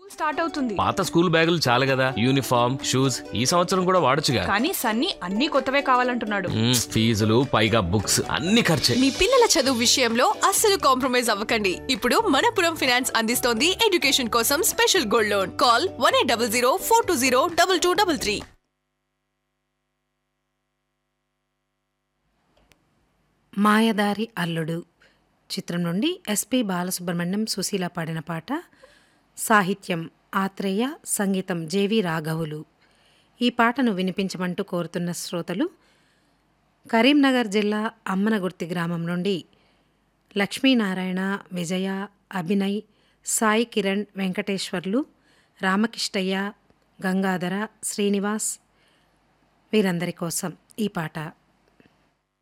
start అవుతుంది పాత school బ్యాగులు చాలు కదా యూనిఫామ్ షూస్ ఈ సంవత్సరం కూడా వాడొచ్చుగా కానీ సన్నీ అన్ని కొత్తవే కావాలంటున్నాడు మ్మ్, ఫీజులు పైగా బుక్స్ అన్ని ఖర్చే మీ పిల్లల చదువు విషయంలో అస్సలు కాంప్రమైజ్ అవ్వకండి ఇప్పుడు మనపురం ఫైనాన్స్ అందిస్తోంది ఎడ్యుకేషన్ కోసం special gold loan call one eight double zero four two zero double two double three Mayadari Alludu చిత్రం నుండి ఎస్పి బాలసుబ్రహ్మణ్యం సుశీల పాడిన పాట సాహిత్యం ఆత్రేయ సంగీతం జేవి రాఘవులు ఈ పాటను వినిపించమంటూ కోరుతున్న శ్రోతలు కరీంనగర్ జిల్లా అమ్మనగుర్తి గ్రామం నుండి లక్ష్మీనారాయణ విజయ అభినయ్ సాయి కిరణ్ వెంకటేశ్వర్లు రామకిష్టయ్య గంగాధర శ్రీనివాస్ వీరందరి కోసం ఈ పాట